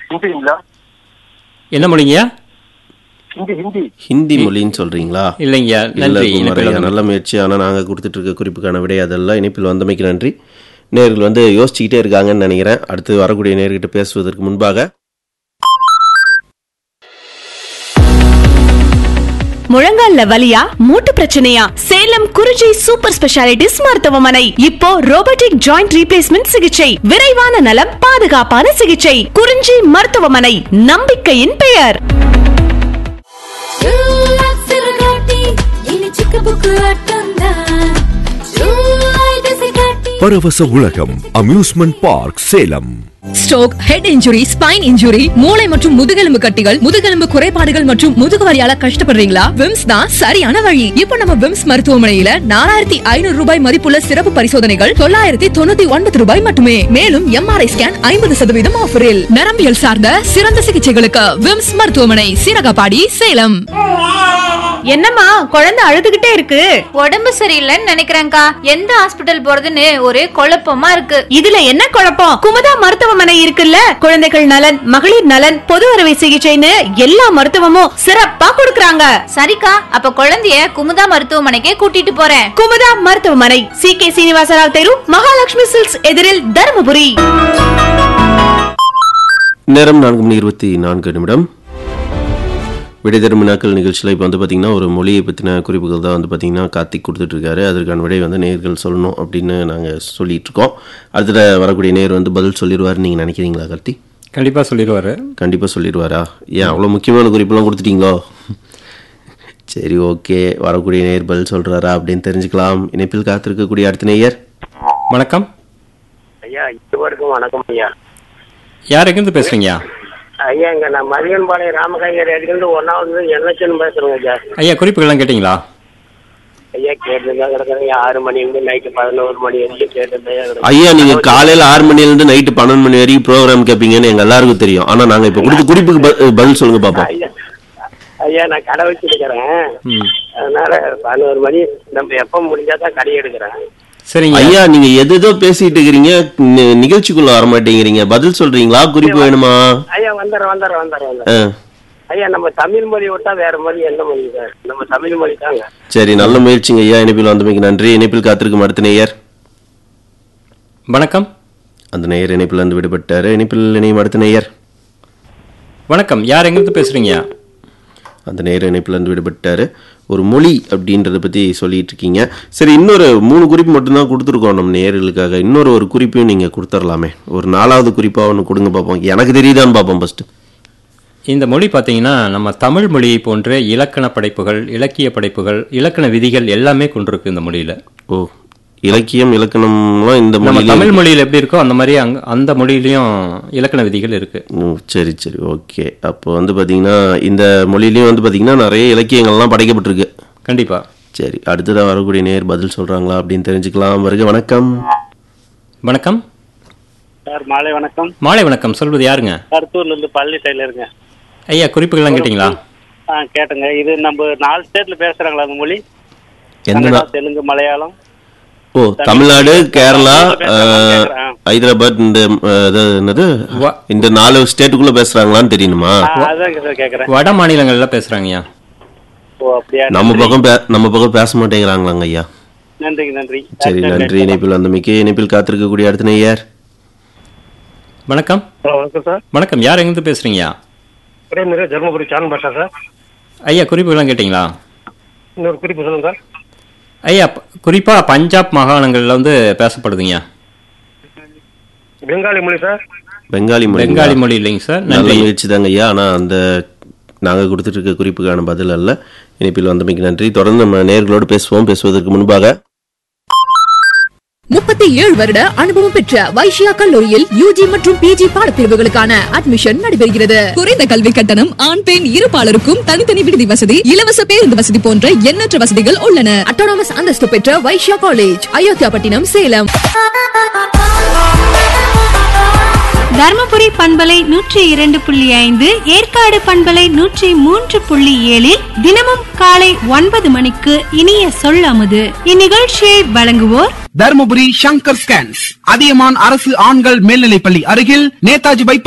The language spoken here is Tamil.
ஹிந்திங்களா என்ன மொழிங்கய்யா ஹிந்தி ஹிந்தி ஹிந்தி மொழின்னு சொல்றீங்களா இல்லைங்கய்யா இல்ல நன்றி குமாரையா இணைப்பில் நல்ல முயற்சி ஆனால் நாங்கள் கொடுத்துட்டு இருக்க குறிப்புக்கான விடை அதெல்லாம் இணைப்பில் வந்தமைக்கு நன்றி நேர்கள் வந்து யோசிச்சுக்கிட்டே இருக்காங்கன்னு நினைக்கிறேன் அடுத்து வரக்கூடிய நேர்கிட்ட பேசுவதற்கு முன்பாக முழங்கால்ல வலியா மூட்டு பிரச்சனையா சேலம் குறிஞ்சி சூப்பர் ஸ்பெஷாலிட்டிஸ் மருத்துவமனை இப்போ ரோபோட்டிக் ஜாயிண்ட் ரீப்ளேஸ்மெண்ட் சிகிச்சை விரைவான நலம் பாதுகாப்பான சிகிச்சை குறிஞ்சி மருத்துவமனை நம்பிக்கையின் பெயர் Paravasa Ulagam amusement park Salem stroke head injury spine injury மூளை மற்றும் முதுகெலும்பு கட்டிகள் முதுகெலும்பு குறைபாடுகள் மற்றும் முதுகு வலியால கஷ்டப்படுறீங்களா விம்ஸ் தான் சரியான வழி இப்போ நம்ம விம்ஸ் மருத்துவமனையில நாலாயிரத்தி ஐநூறு ரூபாய் மதிப்புள்ள சிறப்பு பரிசோதனைகள் தொள்ளாயிரத்தி தொண்ணூத்தி ஒன்பது ரூபாய் மட்டுமே மேலும் எம்ஆர்ஐ ஸ்கேன் ஐம்பது சதவீதம் ஆஃபரில் நரம்பியல் சார்ந்த சிறந்த சிகிச்சைகளுக்கு விம்ஸ் மருத்துவமனை சீரகப்பாடி சேலம் என்னம்மா குழந்தை அழுதுகிட்டே இருக்கு உடம்பு சரியில்லைன்னு நினைக்கிறேன்க்கா எந்த ஹாஸ்பிட்டல் போறதுன்னு ஒரே குழப்பமா இருக்கு இதுல என்ன குழப்பம் குமுதா மருத்துவமனை இருக்குல்ல குழந்தைகள் நலன் மகளிர் நலன் பொது அறுவை சிகிச்சைன்னு எல்லா மருத்துவமும் சிறப்பா கொடுக்கறாங்க சரிக்கா அப்ப குழந்தைய குமுதா மருத்துவமனைக்கே கூட்டிட்டு போறேன் குமுதா மருத்துவமனை சி கே சீனிவாசராவ் தெரு மகாலட்சுமி சில்க்ஸ் எதிரில் தருமபுரி நேரம் நான்கு மணி இருபத்தி நான்கு நிமிடம் விடை தரும் வினாக்கள் நிகழ்ச்சியில் இப்போ வந்து பார்த்தீங்கன்னா ஒரு மொழியை பற்றின குறிப்புகள் தான் வந்து பார்த்தீங்கன்னா கார்த்திக் கொடுத்துட்ருக்காரு அதற்கான விடை வந்து நேர்கள் சொல்லணும் அப்படின்னு நாங்கள் சொல்லிட்டு இருக்கோம் அடுத்த வரக்கூடிய நேர் வந்து பதில் சொல்லிடுவாருன்னு நீங்கள் நினைக்கிறீங்களா கார்த்திக் கண்டிப்பா சொல்லிடுவாரு கண்டிப்பாக சொல்லிடுவாரா ஏன் அவ்வளோ முக்கியமான குறிப்பெல்லாம் கொடுத்துட்டீங்களோ சரி ஓகே வரக்கூடிய நேர் பதில் சொல்கிறாரா அப்படின்னு தெரிஞ்சுக்கலாம் இணைப்பில் காத்திருக்கக்கூடிய அடுத்த நேயர் வணக்கம் ஐயா இருவருக்கும் வணக்கம் ஐயா யார் எங்கிருந்து பேசுறீங்கய்யா ஐயா இங்க நான் மதியன்பாளையம் ராமகாயர் இருந்து ஒன்னாவது எண்ணச்சன் பேசுறேங்க ஐயா ஐயா குறிப்புகள்லாம் கேட்டிங்களா ஐயா கேட்டுதான் கிடக்குறேன் ஆறு மணி இருந்து நைட்டு பதினோரு மணி வரைக்கும் கேட்டு ஐயா நீங்கள் காலையில் ஆறு மணிலேருந்து நைட்டு பன்னெண்டு மணி வரைக்கும் ப்ரோக்ராம் கேட்பீங்கன்னு எங்கள் எல்லாருக்கும் தெரியும் ஆனால் நாங்கள் இப்போ கொடுத்த குறிப்புக்கு ப- பதில் சொல்லுங்க பார்ப்போம் ஐயா ஐயா நான் கடை வச்சிருக்கிறேன் ம் அதனால பதினோரு மணி நம்ம எப்ப முடிஞ்சாதான் கடை எடுக்கிறேன் சரிங்க ஐயா நீங்க எது ஏதோ பேசிட்டு இருக்கிறீங்க நி- நிகழ்ச்சிக்குள்ள வர மாட்டேங்கிறீங்க பதில் சொல்றீங்களா குறிப்பு வேணுமா ஐயா வந்துடுறேன் வந்துடுறேன் வந்துடுறேன் வந்துடுறேன். ஆ, ஐயா நம்ம தமிழ் மொழி விட்டா வேற மொழி என்ன மொழி சார் நம்ம தமிழ் மொழி தாங்க சரி நல்ல முயற்சிங்க ஐயா இணைப்பில் வந்தமைக்கு நன்றி இணைப்பில் காத்திருக்கும் அடுத்த நேயர் வணக்கம் அந்த நேயர் இணைப்பில் வந்து விடுபட்டாரு இணைப்பில் இணையும் அடுத்த நேயர் வணக்கம் யார் எங்கிருந்து பேசுறீங்கய்யா அந்த நேயர் இணைப்பில் இருந்து விடுபட்டாரு ஒரு மொழி அப்படின்றத பத்தி சொல்லிட்டு இருக்கீங்க சரி இன்னொரு மூணு குறிப்பு மட்டும்தான் கொடுத்துருக்கோம் நம்ம நேயர்களுக்காக இன்னொரு ஒரு குறிப்பையும் நீங்க கொடுத்துடலாமே ஒரு நாலாவது குறிப்பா ஒன்று கொடுங்க பார்ப்போம் எனக்கு தெரியுதான்னு பார்ப்போம் ஃபர்ஸ்ட் இந்த மொழி பார்த்தீங்கன்னா நம்ம தமிழ் மொழியை போன்ற இலக்கண படைப்புகள் இலக்கிய படைப்புகள் இலக்கண விதிகள் எல்லாமே கொண்டிருக்கு இந்த மொழியில ஓ இலக்கியம் இலக்கணம்லாம் இந்த நம்ம மொழியில தமிழ் மொழியில எப்படி இருக்கோ அந்த மாதிரி அங்க அந்த மொழியிலயும் இலக்கண விதிகள் இருக்கு ம், சரி சரி ஓகே அப்போ வந்து பார்த்தீங்கன்னா இந்த மொழியிலையும் வந்து பார்த்தீங்கன்னா நிறைய இலக்கியங்கள்லாம் படைக்கப்பட்டிருக்கு கண்டிப்பா சரி அடுத்ததாக வரக்கூடிய நேர் பதில் சொல்கிறாங்களா அப்படின்னு தெரிஞ்சுக்கலாம் வருக வணக்கம் வணக்கம் சார் மாலை வணக்கம் மாலை வணக்கம் சொல்வது யாருங்க கருத்தூர்ல இருந்து பள்ளி டெய்லருங்க ஐயா குறிப்புகள்லாம் கேட்டிங்களா ஆ கேட்டுங்க இது நம்ம நாலு ஸ்டேட்ல பேசுறாங்களா அந்த மொழி எந்த கன்னடா, நா- தெலுங்கு மலையாளம் ஓ தமிழ்நாடு கேரளா பேசுறாங்க, அஹ், கேக்குறேன். ஹைதராபாத் இந்த அஹ், அது என்னது வ- இந்த நாலு ஸ்டேட்டுக்குள்ள பேசுறாங்களான்னு தெரியணுமா ஆ, அதான் சார் கேக்குறேன் வட மாநிலங்கள்ல பேசுறாங்கய்யா ஓ அப்படியா நம்ம நன்றி. பக்கம் பே- நம்ம பக்கம் பேச மாட்டேங்கிறாங்களாங்க ஐயா நன்றிங்க நன்றி சரி நன்றி இணைப்பில் அந்த மிக்க இணைப்பில் காத்திருக்கக்கூடிய அடுத்த நேயர் வணக்கம் வணக்கம் சார் வணக்கம் யார் எங்கிருந்து பேசுறீங்கய்யா பிரேமரு தர்மபுரி சான் பாஷா சார் ஐயா குறிப்புகள்லாம் கேட்டிங்களா இன்னொரு குறிப்பு சொல்லுங்க சார் ஐயா ப- குறிப்பா பஞ்சாப் மாகாணங்கள்ல வந்து பேசப்படுதுங்க பெங்காலி மொழி சார் பெங்காலி மொழி பெங்காலி மொழி இல்லைங்க சார் நல்ல நன்றி முயற்சி தாங்க ஐயா ஆனால் அந்த நாங்கள் கொடுத்துட்டு இருக்க குறிப்புக்கான பதில் அல்ல இணைப்பில் வந்தமைக்கு நன்றி தொடர்ந்து நம்ம நேர்களோடு பேசுவோம் பேசுவதற்கு முன்பாக முப்பத்தி ஏழு வருட அனுபவம் பெற்ற வைஷ்யா கல்லூரியில் யூஜி மற்றும் பிஜி பாடப்பிரிவுகளுக்கான அட்மிஷன் நடைபெறுகிறது குறைந்த கல்வி கட்டணம் ஆண் பெண் இருபாலருக்கும் தனித்தனி விடுதி வசதி இலவச பேருந்து வசதி போன்ற எண்ணற்ற வசதிகள் உள்ளன அட்டானமஸ் அந்தஸ்து பெற்ற வைஷ்யா காலேஜ் அயோத்தியாபட்டினம் சேலம் தர்மபுரி பண்பலை நூற்றி இரண்டு புள்ளி ஐந்து ஏற்காடு பண்பலை நூற்றி மூன்று புள்ளி ஏழில் தினமும் காலை ஒன்பது மணிக்கு இனிய சொல்லாமது இந்நிகழ்ச்சியை வழங்குவோர் தர்மபுரி சங்கர் ஸ்கேன்ஸ் அதியமான் அரசு ஆண்கள் மேல்நிலைப்பள்ளி அருகில் நேதாஜி பைபாஸ்